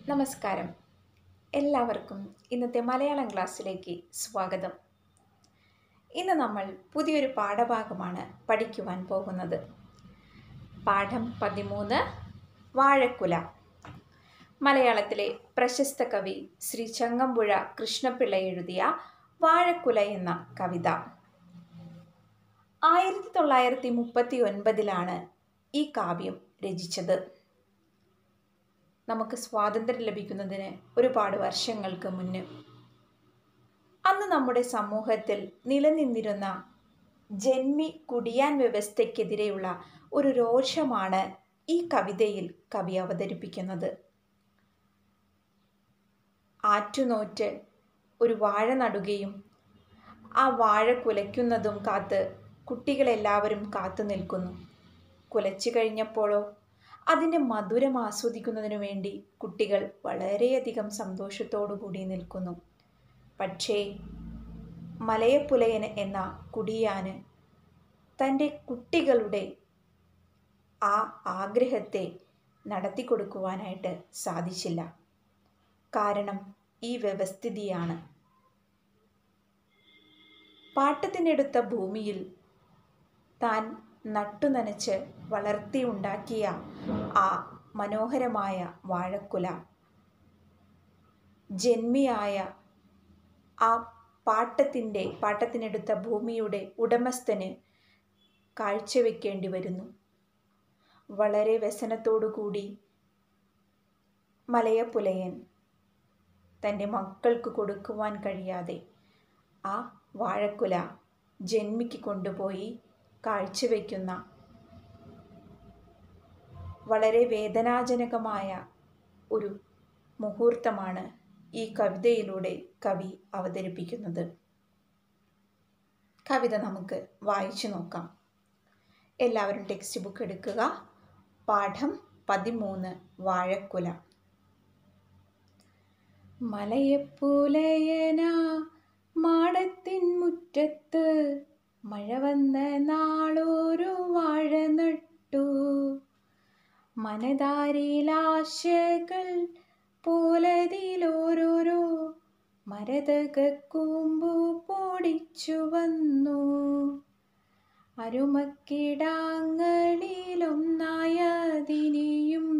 നമസ്കാരം എല്ലാവർക്കും ഇന്നത്തെ മലയാളം ക്ലാസ്സിലേക്ക് സ്വാഗതം ഇന്ന് നമ്മൾ പുതിയൊരു പാഠഭാഗമാണ് പഠിക്കുവാൻ പോകുന്നത് പാഠം പതിമൂന്ന് വാഴക്കുല മലയാളത്തിലെ പ്രശസ്ത കവി ശ്രീ ചങ്ങമ്പുഴ കൃഷ്ണപിള്ള എഴുതിയ വാഴക്കുല എന്ന കവിത ആയിരത്തി തൊള്ളായിരത്തി മുപ്പത്തി ഒൻപതിലാണ് ഈ കാവ്യം രചിച്ചത് നമുക്ക് സ്വാതന്ത്ര്യം ലഭിക്കുന്നതിന് ഒരുപാട് വർഷങ്ങൾക്ക് മുന്ന് അന്ന് നമ്മുടെ സമൂഹത്തിൽ നിലനിന്നിരുന്ന ജന്മി കുടിയാൻ വ്യവസ്ഥയ്ക്കെതിരെയുള്ള ഒരു രോഷമാണ് ഈ കവിതയിൽ കവി അവതരിപ്പിക്കുന്നത് ആറ്റുനോറ്റ് ഒരു വാഴ നടുകയും ആ വാഴ കുലയ്ക്കുന്നതും കാത്ത് കുട്ടികളെല്ലാവരും കാത്തു നിൽക്കുന്നു കുലച്ചു കഴിഞ്ഞപ്പോഴോ അതിൻ്റെ മധുരം ആസ്വദിക്കുന്നതിനു വേണ്ടി കുട്ടികൾ വളരെയധികം സന്തോഷത്തോടു കൂടി നിൽക്കുന്നു പക്ഷേ മലയപ്പുലയൻ എന്ന കുടിയാന് തൻ്റെ കുട്ടികളുടെ ആ ആഗ്രഹത്തെ നടത്തി കൊടുക്കുവാനായിട്ട് സാധിച്ചില്ല കാരണം ഈ വ്യവസ്ഥിതിയാണ് പാട്ടത്തിനെടുത്ത ഭൂമിയിൽ താൻ നട്ടുനനച്ച് വളർത്തിയുണ്ടാക്കിയ ആ മനോഹരമായ വാഴക്കുല ജന്മിയായ ആ പാട്ടത്തിൻ്റെ പാട്ടത്തിനെടുത്ത ഭൂമിയുടെ ഉടമസ്ഥന് കാഴ്ചവെക്കേണ്ടി വരുന്നു വളരെ വ്യസനത്തോടുകൂടി മലയപ്പുലയൻ തൻ്റെ മക്കൾക്ക് കൊടുക്കുവാൻ കഴിയാതെ ആ വാഴക്കുല ജന്മിക്ക് കൊണ്ടുപോയി കാഴ്ചവെക്കുന്ന വളരെ വേദനാജനകമായ ഒരു മുഹൂർത്തമാണ് ഈ കവിതയിലൂടെ കവി അവതരിപ്പിക്കുന്നത് കവിത നമുക്ക് വായിച്ചു നോക്കാം എല്ലാവരും ടെക്സ്റ്റ് ബുക്ക് എടുക്കുക പാഠം പതിമൂന്ന് വാഴക്കുല മലയപ്പുലയന മാടത്തിൻ മുറ്റത്ത് മഴ വന്ന നാളോരു വാഴ നട്ടു മനതാരിലാശകൾ പോലതിലോരോരോ മരതകൂമ്പു പൊടിച്ചു വന്നു അരുമക്കിടാങ്ങളിലൊന്നായതിനെയും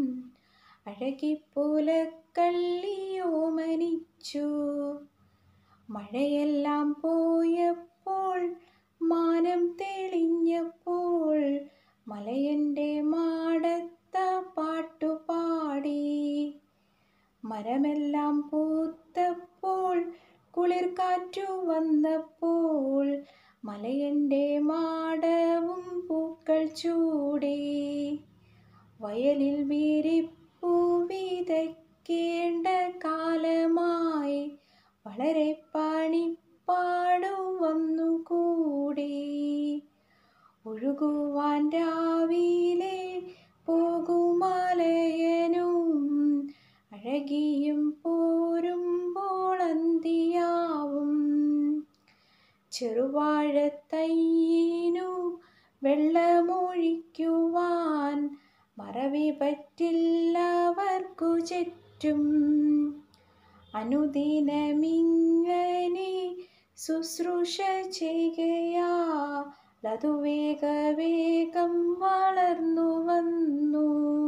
അഴകിപ്പുലക്കള്ളിയോമനിച്ചു മഴയെല്ലാം പോയപ്പോൾ മാനം തെളിഞ്ഞപ്പോൾ മലയൻ്റെ മാടത്ത പാട്ടുപാടി മരമെല്ലാം പൂത്തപ്പോൾ കുളിർക്കാറ്റു വന്നപ്പോൾ മലയൻ്റെ മാടവും പൂക്കൾ ചൂടി വയലിൽ വീരിപ്പൂ വിതയ്ക്കേണ്ട കാലമായി വളരെ പണിപ്പാടു വന്നുകൂടി ഒഴുകുവാൻ രാവിലെ പോകുമലയനും അഴകിയും പോരുമ്പോൾ അന്തിയാവും ചെറുവാഴത്തയ്യനു വെള്ളമൊഴിക്കുവാൻ മറവി പറ്റില്ലവർക്കു ചുറ്റും അനുദിനമിങ്ങനെ ശുശ്രൂഷ ചെയ്യുകയാ ലതു വേഗ വേഗം വളർന്നു വന്നു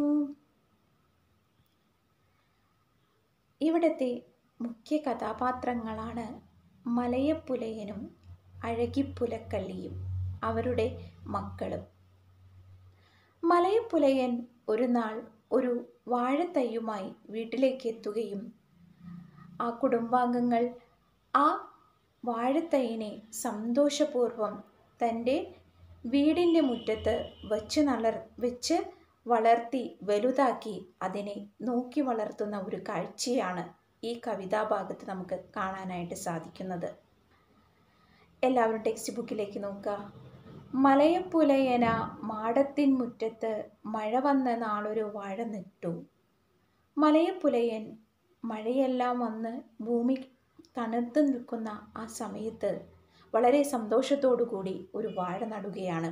ഇവിടത്തെ മുഖ്യ കഥാപാത്രങ്ങളാണ് മലയപ്പുലയനും അഴകിപ്പുലക്കള്ളിയും അവരുടെ മക്കളും മലയപ്പുലയൻ ഒരു നാൾ ഒരു വാഴത്തയ്യുമായി വീട്ടിലേക്ക് എത്തുകയും ആ കുടുംബാംഗങ്ങൾ ആ വാഴത്തൈനെ സന്തോഷപൂർവം തൻ്റെ വീടിൻ്റെ മുറ്റത്ത് വച്ച് നളർ വെച്ച് വളർത്തി വലുതാക്കി അതിനെ നോക്കി വളർത്തുന്ന ഒരു കാഴ്ചയാണ് ഈ കവിതാഭാഗത്ത് നമുക്ക് കാണാനായിട്ട് സാധിക്കുന്നത് എല്ലാവരും ടെക്സ്റ്റ് ബുക്കിലേക്ക് നോക്കുക മലയപ്പുലയന മാടത്തിൻ മുറ്റത്ത് മഴ വന്ന നാളൊരു വാഴ നിട്ടു മലയപ്പുലയൻ മഴയെല്ലാം വന്ന് ഭൂമി തണുത്ത് നിൽക്കുന്ന ആ സമയത്ത് വളരെ സന്തോഷത്തോടു കൂടി ഒരു വാഴ നടുകയാണ്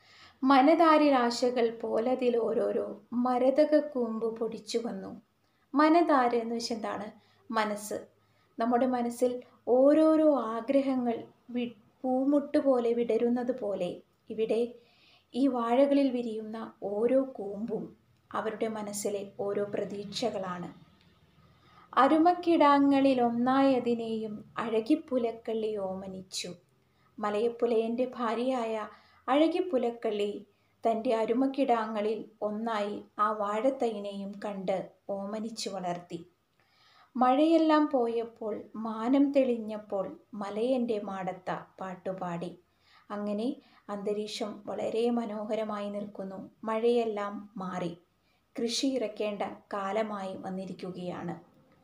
മനതാരിൽ ആശകൾ പോലതിൽ ഓരോരോ മരതക കൂമ്പ് പൊടിച്ചു വന്നു മനതാര് എന്ന് വെച്ചാൽ എന്താണ് മനസ്സ് നമ്മുടെ മനസ്സിൽ ഓരോരോ ആഗ്രഹങ്ങൾ വി പൂമുട്ട് പോലെ വിടരുന്നത് പോലെ ഇവിടെ ഈ വാഴകളിൽ വിരിയുന്ന ഓരോ കൂമ്പും അവരുടെ മനസ്സിലെ ഓരോ പ്രതീക്ഷകളാണ് അരുമക്കിടാങ്ങളിൽ ഒന്നായതിനെയും അഴകിപ്പുലക്കള്ളി ഓമനിച്ചു മലയപ്പുലയൻ്റെ ഭാര്യയായ അഴകിപ്പുലക്കള്ളി തൻ്റെ അരുമക്കിടാങ്ങളിൽ ഒന്നായി ആ വാഴത്തൈനെയും കണ്ട് ഓമനിച്ചു വളർത്തി മഴയെല്ലാം പോയപ്പോൾ മാനം തെളിഞ്ഞപ്പോൾ മലയൻ്റെ മാടത്ത പാട്ടുപാടി അങ്ങനെ അന്തരീക്ഷം വളരെ മനോഹരമായി നിൽക്കുന്നു മഴയെല്ലാം മാറി കൃഷി ഇറക്കേണ്ട കാലമായി വന്നിരിക്കുകയാണ്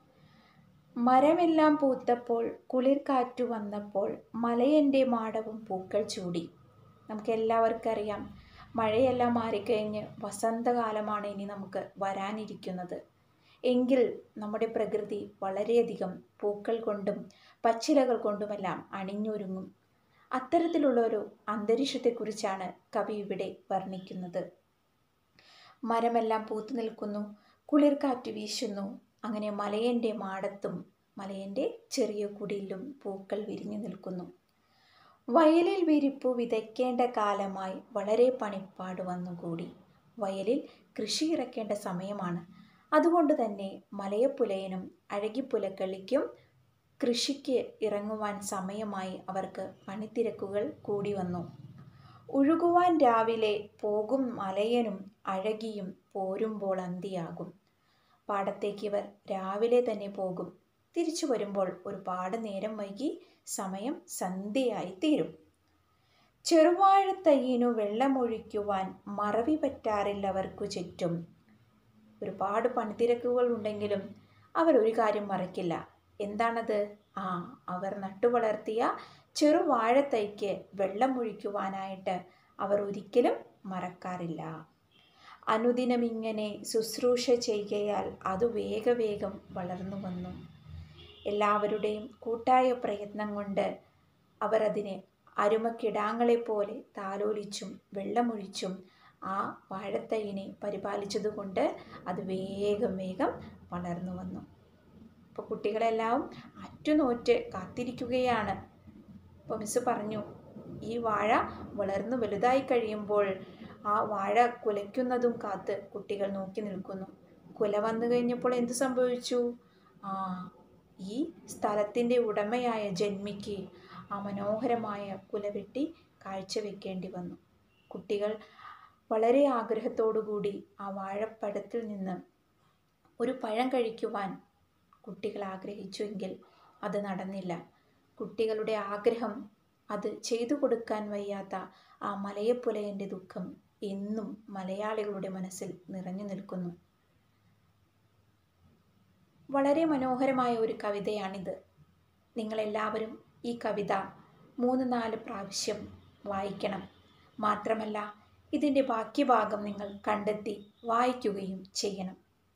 മരമെല്ലാം പൂത്തപ്പോൾ കുളിർക്കാറ്റു വന്നപ്പോൾ മലയൻ്റെ മാടവും പൂക്കൾ ചൂടി നമുക്ക് എല്ലാവർക്കും അറിയാം മഴയെല്ലാം മാറിക്കഴിഞ്ഞ് വസന്തകാലമാണ് ഇനി നമുക്ക് വരാനിരിക്കുന്നത് എങ്കിൽ നമ്മുടെ പ്രകൃതി വളരെയധികം പൂക്കൾ കൊണ്ടും പച്ചിലകൾ കൊണ്ടുമെല്ലാം അണിഞ്ഞൊരുങ്ങും അത്തരത്തിലുള്ള ഒരു അന്തരീക്ഷത്തെക്കുറിച്ചാണ് കവി ഇവിടെ വർണ്ണിക്കുന്നത് മരമെല്ലാം പൂത്തു നിൽക്കുന്നു കുളിർക്കാറ്റ് വീശുന്നു അങ്ങനെ മലയൻ്റെ മാടത്തും മലയൻ്റെ ചെറിയ കുടിലും പൂക്കൾ വിരിഞ്ഞു നിൽക്കുന്നു വയലിൽ വിരിപ്പു വിതയ്ക്കേണ്ട കാലമായി വളരെ പണിപ്പാട് വന്നുകൂടി വയലിൽ കൃഷി ഇറക്കേണ്ട സമയമാണ് അതുകൊണ്ട് തന്നെ മലയപ്പുലയനും അഴകിപ്പുലക്കളിക്കും കൃഷിക്ക് ഇറങ്ങുവാൻ സമയമായി അവർക്ക് പണിത്തിരക്കുകൾ കൂടി വന്നു ഒഴുകുവാൻ രാവിലെ പോകും മലയനും അഴകിയും പോരുമ്പോൾ അന്തിയാകും പാടത്തേക്ക് ഇവർ രാവിലെ തന്നെ പോകും തിരിച്ചു വരുമ്പോൾ ഒരുപാട് നേരം വൈകി സമയം സന്ധ്യയായി തീരും ചെറുവാഴത്തയ്യിനു വെള്ളമൊഴിക്കുവാൻ മറവി പറ്റാറില്ലവർക്കു ചുറ്റും ഒരുപാട് പണിത്തിരക്കുകൾ ഉണ്ടെങ്കിലും അവർ ഒരു കാര്യം മറക്കില്ല എന്താണത് ആ അവർ നട്ടുവളർത്തിയ ചെറുവാഴത്തൈക്ക് വെള്ളമൊഴിക്കുവാനായിട്ട് അവർ ഒരിക്കലും മറക്കാറില്ല അനുദിനം ഇങ്ങനെ ശുശ്രൂഷ ചെയ്യുകയാൽ അത് വേഗവേഗം വളർന്നു വന്നു എല്ലാവരുടെയും കൂട്ടായ പ്രയത്നം കൊണ്ട് അവർ അതിനെ അരുമക്കിടാങ്ങളെപ്പോലെ താലോലിച്ചും വെള്ളമൊഴിച്ചും ആ വാഴത്തൈനെ പരിപാലിച്ചതുകൊണ്ട് അത് വേഗം വേഗം വളർന്നു വന്നു അപ്പോൾ കുട്ടികളെല്ലാം അറ്റുനോറ്റ് കാത്തിരിക്കുകയാണ് അപ്പോൾ മിസ് പറഞ്ഞു ഈ വാഴ വളർന്നു വലുതായി കഴിയുമ്പോൾ ആ വാഴ കുലയ്ക്കുന്നതും കാത്ത് കുട്ടികൾ നോക്കി നിൽക്കുന്നു കുല വന്നു കഴിഞ്ഞപ്പോൾ എന്ത് സംഭവിച്ചു ആ ഈ സ്ഥലത്തിൻ്റെ ഉടമയായ ജന്മിക്ക് ആ മനോഹരമായ കുല വെട്ടി കാഴ്ചവെക്കേണ്ടി വന്നു കുട്ടികൾ വളരെ ആഗ്രഹത്തോടുകൂടി ആ വാഴപ്പഴത്തിൽ നിന്ന് ഒരു പഴം കഴിക്കുവാൻ കുട്ടികൾ ആഗ്രഹിച്ചുവെങ്കിൽ അത് നടന്നില്ല കുട്ടികളുടെ ആഗ്രഹം അത് ചെയ്തു കൊടുക്കാൻ വയ്യാത്ത ആ മലയപ്പുലയൻ്റെ ദുഃഖം എന്നും മലയാളികളുടെ മനസ്സിൽ നിറഞ്ഞു നിൽക്കുന്നു വളരെ മനോഹരമായ ഒരു കവിതയാണിത് നിങ്ങളെല്ലാവരും ഈ കവിത മൂന്ന് നാല് പ്രാവശ്യം വായിക്കണം മാത്രമല്ല ഇതിൻ്റെ ബാക്കി ഭാഗം നിങ്ങൾ കണ്ടെത്തി വായിക്കുകയും ചെയ്യണം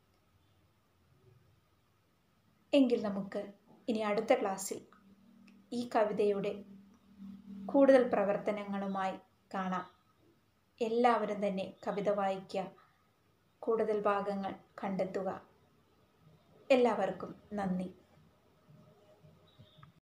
എങ്കിൽ നമുക്ക് ഇനി അടുത്ത ക്ലാസ്സിൽ ഈ കവിതയുടെ കൂടുതൽ പ്രവർത്തനങ്ങളുമായി കാണാം എല്ലാവരും തന്നെ കവിത വായിക്കുക കൂടുതൽ ഭാഗങ്ങൾ കണ്ടെത്തുക എല്ലാവർക്കും നന്ദി